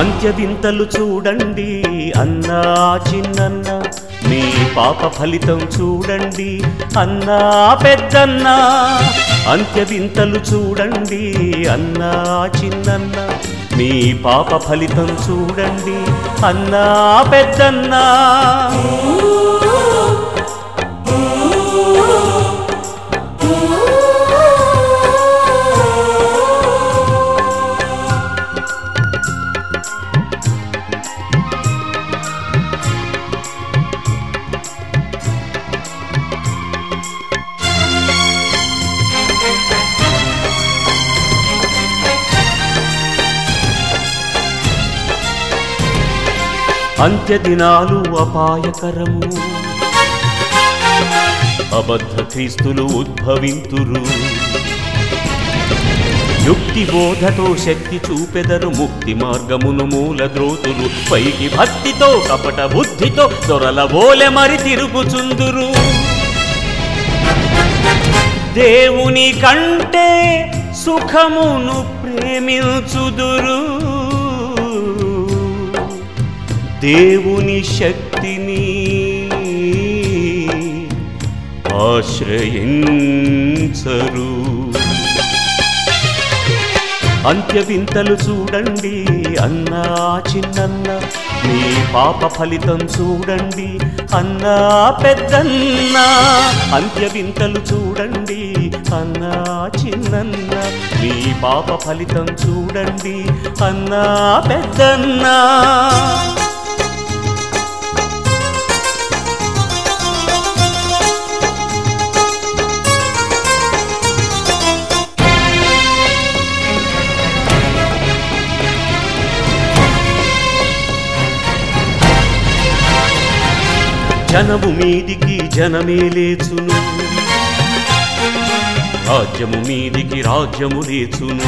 అంత్య వింతలు చూడండి అన్నా చిన్నన్న మీ పాప ఫలితం చూడండి అన్నా పెద్దన్న అంత్య వింతలు చూడండి అన్నా చిన్నన్న మీ పాప ఫలితం చూడండి అన్నా పెద్దన్నా అంత్య దినాలు అపాయకరము అబద్ధ క్రీస్తులు ఉద్భవింతురు యుక్తి బోధతో శక్తి చూపెదరు ముక్తి మార్గమును మూల ద్రోతులు పైకి భక్తితో కపట బుద్ధితో దొరల బోలె మరి తిరుగుచుందురు దేవుని కంటే సుఖమును ప్రేమించుదురు దేవుని శక్తిని ఆశ్రయించరు అంత్య వింతలు చూడండి అన్నా చిన్నన్న మీ పాప ఫలితం చూడండి అన్నా పెద్దన్న అంత్య వింతలు చూడండి అన్నా చిన్నన్న మీ పాప ఫలితం చూడండి అన్నా పెద్దన్నా జనము మీదికి జనమే లేచును రాజ్యము మీదికి రాజ్యము లేచును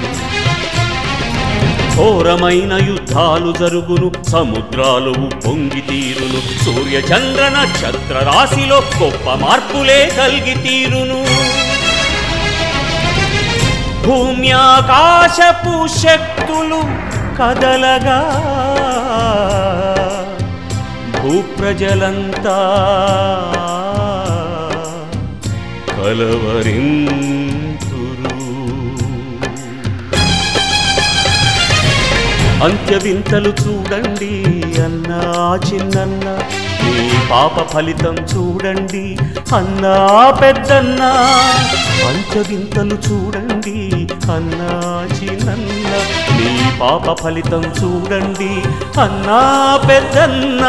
ఘోరమైన యుద్ధాలు జరుగును సముద్రాలు పొంగి తీరును సూర్య చంద్ర నక్షత్ర రాశిలో గొప్ప మార్పులే కలిగి తీరును భూమ్యాకాశపు శక్తులు కదలగా భూప్రజలంతా కలవరింతురు అంత్య వింతలు చూడండి అన్నా చిన్నన్న మీ పాప ఫలితం చూడండి అన్నా పెద్దన్న అంత్య వింతలు చూడండి అన్నా చిన్నన్న మీ పాప ఫలితం చూడండి అన్నా పెద్దన్నా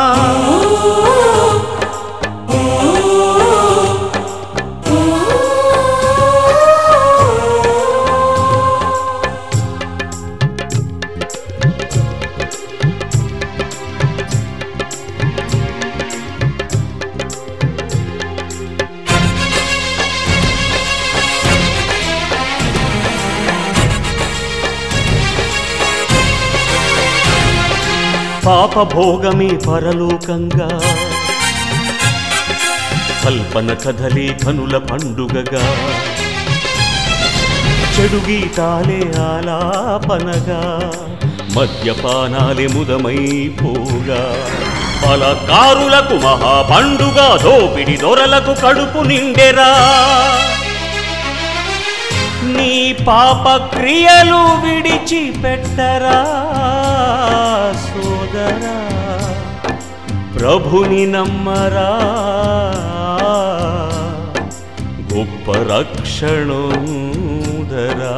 పాప భోగమే పరలోకంగా కల్పన కథలే కనుల పండుగగా చెడు గీతాలే ఆలాపనగా మద్యపానాలే ముదమైపోగా బలకారులకు మహా పండుగ దోపిడి దొరలకు కడుపు నిండెరా నీ పాప క్రియలు విడిచిపెట్టరా సోదరా ప్రభుని నమ్మరా గొప్ప రక్షణోదరా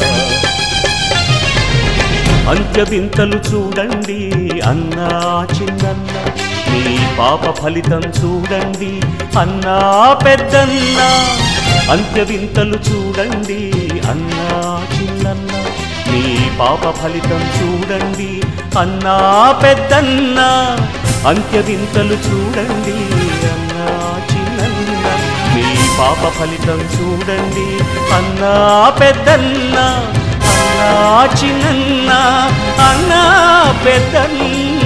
అంత్య వింతలు చూడండి అన్నా చిన్నన్న మీ పాప ఫలితం చూడండి అన్నా పెద్దన్న అంత్య వింతలు చూడండి అన్నా చిన్నన్న మీ పాప ఫలితం చూడండి అన్నా పెద్దన్న అంత్య వింతలు చూడండి అన్నా చిన్నన్న మీ పాప ఫలితం చూడండి అన్నా పెద్దన్న అన్నా చిన్న అన్నా పెద్దన్న